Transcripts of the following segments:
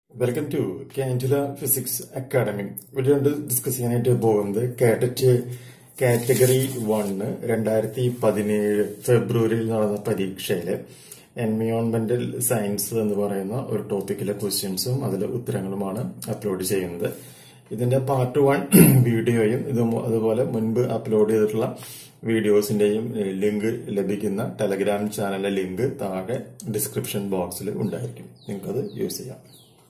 welcome to Kandula Physics Academy ഇവിടെ ഉണ്ട് discuss ചെയ്യാനായിട്ട് പോകുന്നത് കാറ്ററ്റ് കാറ്റഗറി വണ്ണ് രണ്ടായിരത്തി പതിനേഴ് ഫെബ്രുവരിയിൽ നടന്ന പരീക്ഷയില് എൻവിയോൺമെന്റൽ സയൻസ് എന്ന് പറയുന്ന ഒരു ടോപ്പിക്കിലെ ക്വസ്റ്റ്യൻസും അതിലെ ഉത്തരങ്ങളുമാണ് അപ്ലോഡ് ചെയ്യുന്നത് ഇതിന്റെ പാർട്ട് വൺ വീഡിയോയും ഇതും അതുപോലെ മുൻപ് അപ്ലോഡ് ചെയ്തിട്ടുള്ള വീഡിയോസിന്റെയും ലിങ്ക് ലഭിക്കുന്ന ടെലഗ്രാം ചാനലിലെ ലിങ്ക് താഴെ ഡിസ്ക്രിപ്ഷൻ ബോക്സിൽ ഉണ്ടായിരിക്കും നിങ്ങൾക്കത് യൂസ് ചെയ്യാം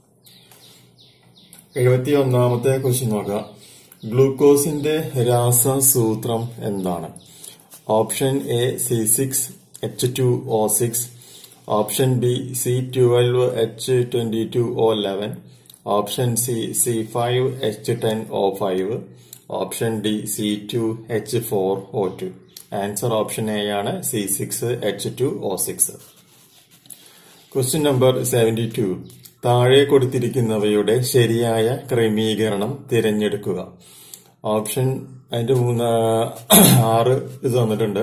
എഴുപത്തി ഒന്നാമത്തെ ക്വസ്റ്റ്യൻ നോക്കുക ഗ്ലൂക്കോസിന്റെ രാസസൂത്രം എന്താണ് option A C six H two O six option B C twelve H twenty two O eleven option C C five H ten O five option D C two H four O two answer option A ആണ് C six H two O six question number seventy two താഴെ കൊടുത്തിരിക്കുന്നവയുടെ ശരിയായ ക്രമീകരണം തിരഞ്ഞെടുക്കുക option അതിന്റെ മൂന്ന് ആറ് ഇത് തന്നിട്ടുണ്ട്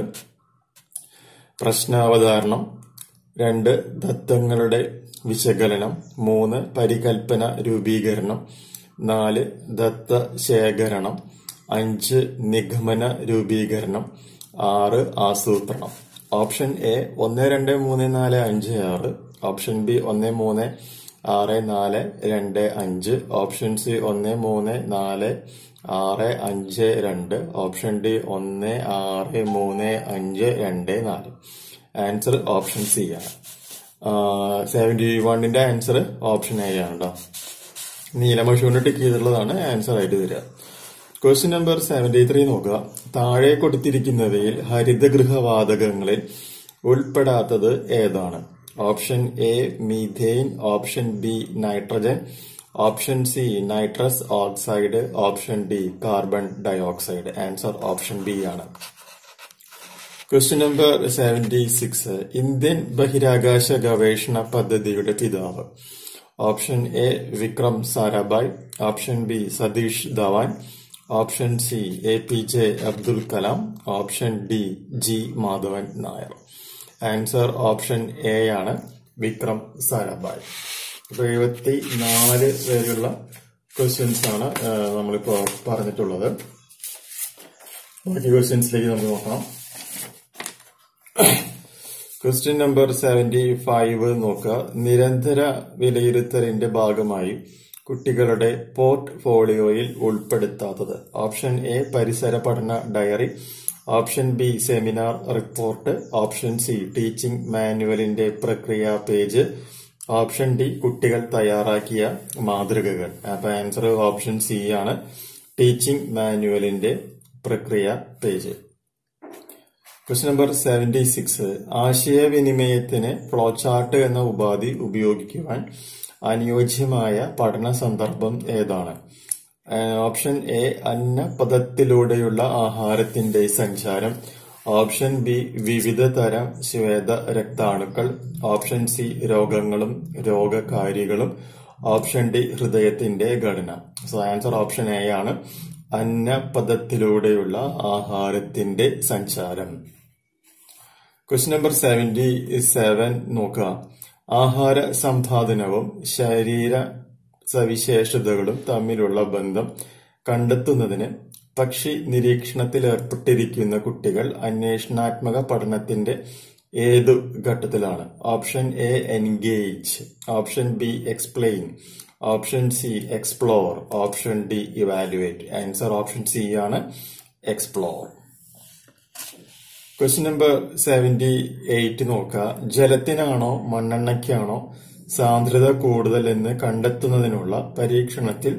പ്രശ്നാവതാരണം രണ്ട് ദത്തങ്ങളുടെ വിശകലനം മൂന്ന് പരികൽപ്പന രൂപീകരണം നാല് ദത്ത ശേഖരണം അഞ്ച് നിഗമന രൂപീകരണം ആറ് ആസൂത്രണം ഓപ്ഷൻ എ ഒന്ന് രണ്ട് മൂന്ന് നാല് അഞ്ച് ആറ് ഓപ്ഷൻ ബി ഒന്ന് മൂന്ന് ആറ് നാല് രണ്ട് അഞ്ച് ഓപ്ഷൻ സി ഒന്ന് മൂന്ന് നാല് ആറ് അഞ്ച് രണ്ട് ഓപ്ഷൻ ഡി ഒന്ന് ആറ് മൂന്ന് അഞ്ച് രണ്ട് നാല് ആൻസർ ഓപ്ഷൻ സി ആണ് സെവന്റി വണ്ണിന്റെ ആൻസർ ഓപ്ഷൻ എ ആണ് കേട്ടോ നീലമഷൂന് ടിക്ക് ചെയ്തിട്ടുള്ളതാണ് ആൻസർ ആയിട്ട് തരിക ക്വസ്റ്റ്യൻ നമ്പർ സെവന്റി ത്രീ നോക്കുക താഴെ കൊടുത്തിരിക്കുന്നവയിൽ ഹരിതഗൃഹവാതകങ്ങളിൽ ഉൾപ്പെടാത്തത് ഏതാണ് option A methane option B nitrogen option C nitrous oxide option D carbon dioxide answer option B ആണ് question number seventy six Indian ബഹിരാകാശ ഗവേഷണ പദ്ധതിയുടെ പിതാവ് option A Vikram Sarabhai option B Satish Dhawan option C A P J Abdul Kalam option D G Madhavan Nair answer option A ആണ് വിക്രം സാരാഭായ് ഇപ്പൊ എഴുപത്തി നാല് പേരുള്ള ക്വസ്റ്റ്യൻസ് ആണ് നമ്മളിപ്പോ പറഞ്ഞിട്ടുള്ളത് ബാക്കി ക്വസ്റ്റ്യൻസിലേക്ക് നമുക്ക് നോക്കാം ക്വസ്റ്റ്യൻ നമ്പർ സെവന്റി ഫൈവ് നോക്കുക നിരന്തര വിലയിരുത്തലിന്റെ ഭാഗമായി കുട്ടികളുടെ പോർട്ട്ഫോളിയോയിൽ ഉൾപ്പെടുത്താത്തത് ഓപ്ഷൻ എ പരിസര പഠന diary option B seminar report option C teaching മാനുവലിന്റെ പ്രക്രിയ പേജ് ഓപ്ഷൻ ഡി കുട്ടികൾ തയ്യാറാക്കിയ മാതൃകകൾ അപ്പൊ ആൻസർ ഓപ്ഷൻ സി ആണ് ടീച്ചിംഗ് മാനുവലിന്റെ പ്രക്രിയ page question number seventy six ആശയവിനിമയത്തിന് ഫ്ലോ ചാർട്ട് എന്ന ഉപാധി ഉപയോഗിക്കുവാൻ അനുയോജ്യമായ പഠന സന്ദർഭം ഏതാണ് ഓപ്ഷൻ എ അന്നപദത്തിലൂടെയുള്ള ആഹാരത്തിന്റെ സഞ്ചാരം ഓപ്ഷൻ ബി വിവിധ തരം ശ്വേത രക്താണുക്കൾ ഓപ്ഷൻ സി രോഗങ്ങളും രോഗകാരികളും ഓപ്ഷൻ ഡി ഹൃദയത്തിന്റെ ഘടന സോ ആൻസർ ഓപ്ഷൻ എ ആണ് അന്നപദത്തിലൂടെയുള്ള ആഹാരത്തിന്റെ സഞ്ചാരം ക്വസ്റ്റ്യൻ നമ്പർ സെവന്റി സെവൻ നോക്കുക ആഹാര സമ്പാദനവും ശരീര സവിശേഷതകളും തമ്മിലുള്ള ബന്ധം കണ്ടെത്തുന്നതിന് പക്ഷി നിരീക്ഷണത്തിൽ ഏർപ്പെട്ടിരിക്കുന്ന കുട്ടികൾ അന്വേഷണാത്മക പഠനത്തിന്റെ ഏതു ഘട്ടത്തിലാണ് option A engage option B explain option C explore option D evaluate answer option C ആണ് explore question number seventy eight നോക്കുക ജലത്തിനാണോ മണ്ണെണ്ണയ്ക്കാണോ സാന്ദ്രത കൂടുതൽ എന്ന് കണ്ടെത്തുന്നതിനുള്ള പരീക്ഷണത്തിൽ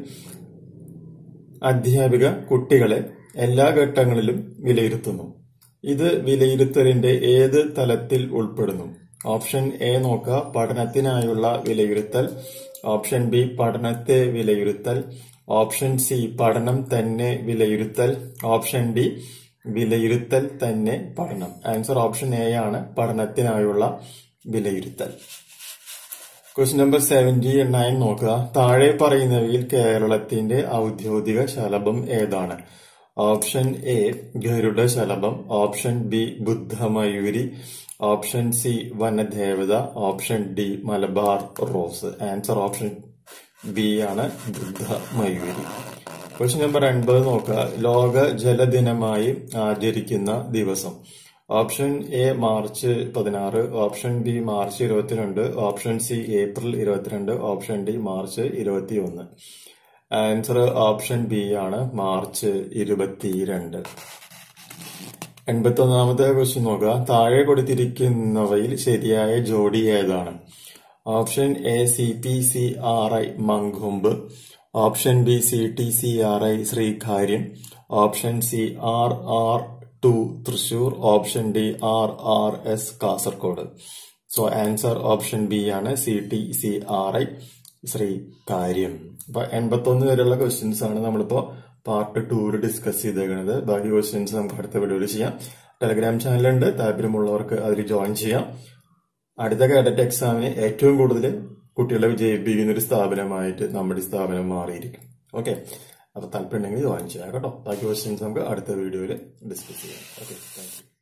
അധ്യാപിക കുട്ടികളെ എല്ലാ ഘട്ടങ്ങളിലും വിലയിരുത്തുന്നു ഇത് വിലയിരുത്തലിന്റെ ഏത് തലത്തിൽ ഉൾപ്പെടുന്നു ഓപ്ഷൻ എ നോക്കുക പഠനത്തിനായുള്ള വിലയിരുത്തൽ ഓപ്ഷൻ ബി പഠനത്തെ വിലയിരുത്തൽ ഓപ്ഷൻ സി പഠനം തന്നെ വിലയിരുത്തൽ ഓപ്ഷൻ ഡി വിലയിരുത്തൽ തന്നെ പഠനം ആൻസർ ഓപ്ഷൻ എ ആണ് പഠനത്തിനായുള്ള വിലയിരുത്തൽ ക്വസ്റ്റ്യൻ നമ്പർ സെവന്റി നയൻ നോക്കുക താഴെ പറയുന്നവയിൽ കേരളത്തിന്റെ ഔദ്യോഗിക ശലഭം ഏതാണ് ഓപ്ഷൻ എ ഗരുഡ ശലഭം ഓപ്ഷൻ ബി ബുദ്ധമയൂരി ഓപ്ഷൻ സി വനദേവത option D Malabar rose answer option B ആണ് വൃദ്ധ മയൂരി ക്വസ്റ്റ്യൻ നമ്പർ എൺപത് നോക്കുക ലോക ജലദിനമായി ആചരിക്കുന്ന ദിവസം ഓപ്ഷൻ എ മാർച്ച് പതിനാറ് ഓപ്ഷൻ ബി മാർച്ച് ഇരുപത്തിരണ്ട് ഓപ്ഷൻ സി ഏപ്രിൽ ഇരുപത്തിരണ്ട് ഓപ്ഷൻ ഡി മാർച്ച് ഇരുപത്തിയൊന്ന് ആൻസർ ഓപ്ഷൻ ബി ആണ് മാർച്ച് ഇരുപത്തിരണ്ട് എൺപത്തി ഒന്നാമത്തെ ക്വസ്റ്റ്യൻ നോക്കുക താഴെ കൊടുത്തിരിക്കുന്നവയിൽ ശരിയായ ജോഡി ഏതാണ് option A C P C R I Mankombu option B C T C R I Sreekaryam option C R R two Thrissur option D R R S Kasaragod so answer option B ആണ് C T C R I Sreekaryam അപ്പൊ എൺപത്തൊന്ന് വരെയുള്ള questions ആണ് നമ്മളിപ്പോ part tour discuss ചെയ്തേക്കുന്നത് ബാക്കി questions നമുക്ക് അടുത്ത വീഡിയോയിൽ ചെയ്യാം ടെലഗ്രാം ചാനലുണ്ട് താല്പര്യമുള്ളവർക്ക് അതിൽ ജോയിൻ ചെയ്യാം അടുത്ത കേഡറ്റ് എക്സാമിന് ഏറ്റവും കൂടുതൽ കുട്ടികളെ വിജയിപ്പിക്കുന്ന ഒരു സ്ഥാപനമായിട്ട് നമ്മുടെ സ്ഥാപനം മാറിയിരിക്കും ഓക്കെ അപ്പൊ താല്പര്യം ഉണ്ടെങ്കിൽ ജോയിൻ ചെയ്യാം കേട്ടോ ബാക്കി ക്വസ്റ്റ്യൻസ് നമുക്ക് അടുത്ത വീഡിയോയിൽ ഡിസ്കസ് ചെയ്യാം ഓക്കെ താങ്ക് യു